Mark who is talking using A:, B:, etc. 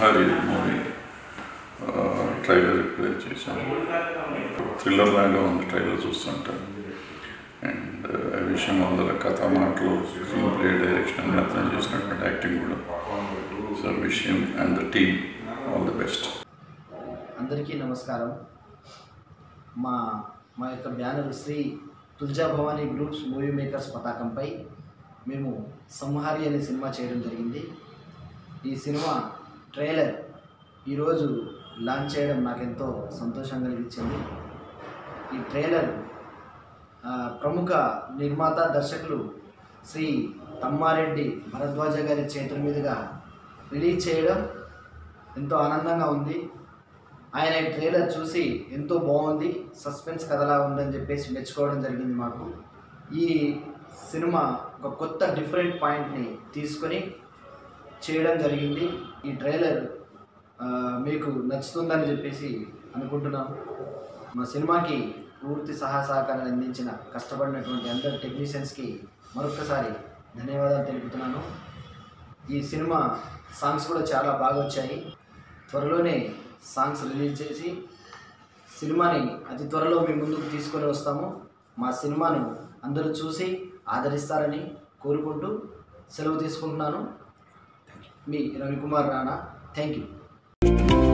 A: సంహారి movie trailer ఇప్పుడే చేశాను thriller లాగా ఉంది ట్రైలర్ చూస్తుంటే అండ్ ఈ విషయం వల్ల కథ మాటలు స్క్రీన్ ప్లే డైరెక్షన్ అన్ని అర్థం చేసినటువంటి యాక్టింగ్ కూడా సో విషయం and the team all the best
B: అందరికీ నమస్కారం మా మా యొక్క banner Sri Tulja Bhavani groups movie makers పతాకంపై మేము సంహారి అనే సినిమా చేయడం జరిగింది ఈ సినిమా ట్రైలర్ ఈరోజు లాంచ్ చేయడం నాకెంతో సంతోషం కలిగించింది ఈ ట్రైలర్ ఆ, ప్రముఖ నిర్మాత దర్శకులు శ్రీ తమ్మారెడ్డి భరద్వాజ గారి చేతుల మీదుగా రిలీజ్ చేయడం ఎంతో ఆనందంగా ఉంది ఆయన ఈ ట్రైలర్ చూసి ఎంతో బాగుంది సస్పెన్స్ కథలా ఉందని చెప్పేసి మెచ్చుకోవడం జరిగింది మాకు ఈ సినిమా ఒక కొత్త డిఫరెంట్ పాయింట్ని తీసుకొని చేయడం జరిగింది ఈ ట్రైలర్ ఆ, మీకు నచ్చుతుందని చెప్పేసి అనుకుంటున్నాం మా సినిమాకి పూర్తి సహా సహకారాలు అందించిన కష్టపడినటువంటి అందరు టెక్నీషియన్స్కి మరొకసారి ధన్యవాదాలు తెలుపుతున్నాను ఈ సినిమా సాంగ్స్ కూడా చాలా బాగా వచ్చాయి త్వరలోనే సాంగ్స్ రిలీజ్ చేసి సినిమాని అతి త్వరలో మీ ముందుకు తీసుకొని వస్తాము మా సినిమాను అందరూ చూసి ఆదరిస్తారని కోరుకుంటూ సెలవు తీసుకుంటున్నాను మీ రవికుమార్ రాణా థ్యాంక్ యూ